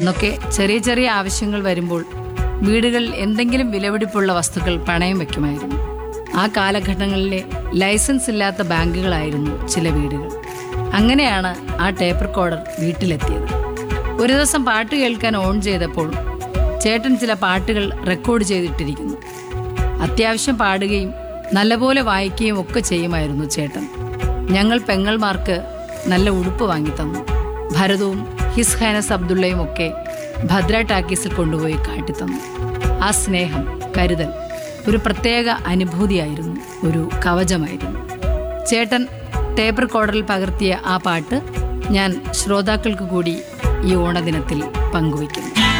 അന്നൊക്കെ ചെറിയ ചെറിയ ആവശ്യങ്ങൾ വരുമ്പോൾ വീടുകളിൽ എന്തെങ്കിലും വിലപിടിപ്പുള്ള വസ്തുക്കൾ പണയം വെക്കുമായിരുന്നു ആ കാലഘട്ടങ്ങളിലെ ലൈസൻസ് ഇല്ലാത്ത ബാങ്കുകളായിരുന്നു ചില വീടുകൾ അങ്ങനെയാണ് ആ ടേപ്പ് റെക്കോർഡർ വീട്ടിലെത്തിയത് ഒരു ദിവസം പാട്ട് കേൾക്കാൻ ഓൺ ചെയ്തപ്പോൾ ചേട്ടൻ ചില പാട്ടുകൾ റെക്കോർഡ് ചെയ്തിട്ടിരിക്കുന്നു അത്യാവശ്യം പാടുകയും നല്ലപോലെ വായിക്കുകയും ഒക്കെ ചെയ്യുമായിരുന്നു ചേട്ടൻ ഞങ്ങൾ പെങ്ങൾമാർക്ക് നല്ല ഉടുപ്പ് വാങ്ങിത്തന്നു ഭരതവും ഹിസ് ഹൈനസ് അബ്ദുള്ളയും ഒക്കെ ഭദ്ര ടാക്കീസിൽ കൊണ്ടുപോയി കാട്ടിത്തന്നു ആ സ്നേഹം കരുതൽ ഒരു പ്രത്യേക അനുഭൂതിയായിരുന്നു ഒരു കവചമായിരുന്നു ചേട്ടൻ ടേപ്പ് റെക്കോർഡറിൽ പകർത്തിയ ആ പാട്ട് ഞാൻ ശ്രോതാക്കൾക്ക് കൂടി ഈ ഓണദിനത്തിൽ പങ്കുവയ്ക്കുന്നു